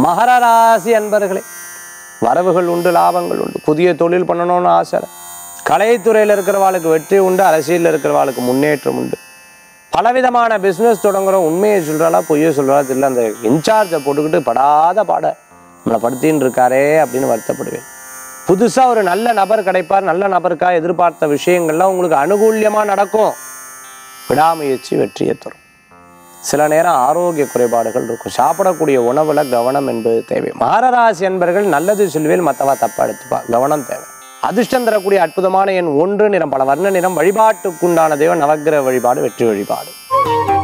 மகர ராசி அன்பர்களே வரவுகள் உண்டு லாபங்கள் உண்டு புதிய தொழில் பண்ணணும்னு ஆசை கலைத்துறையில் இருக்கிறவாளுக்கு வெற்றி உண்டு அரசியலில் இருக்கிறவாளுக்கு முன்னேற்றம் உண்டு பலவிதமான பிஸ்னஸ் தொடங்குறோம் உண்மையை சொல்கிறாளா பொய்யை சொல்கிறாளா தெரியல அந்த இன்சார்ஜை போட்டுக்கிட்டு படாத பாட நம்மளை படுத்தின்னு இருக்காரே அப்படின்னு வருத்தப்படுவேன் புதுசாக ஒரு நல்ல நபர் கிடைப்பார் நல்ல நபருக்காக எதிர்பார்த்த விஷயங்கள்லாம் உங்களுக்கு அனுகூல்யமாக நடக்கும் விடாமுயற்சி வெற்றியை தரும் சில நேரம் ஆரோக்கிய குறைபாடுகள் இருக்கும் சாப்பிடக்கூடிய உணவுல கவனம் என்பது தேவை மகரராசி என்பர்கள் நல்லது சொல்வேல் மற்றவா தப்பா எடுத்துப்பா கவனம் தேவை அதிர்ஷ்டம் தரக்கூடிய அற்புதமான எண் ஒன்று நிறம் பல வர்ண நிறம் வழிபாட்டுக்குண்டான தெய்வம் நவக்கிரக வழிபாடு வெற்றி வழிபாடு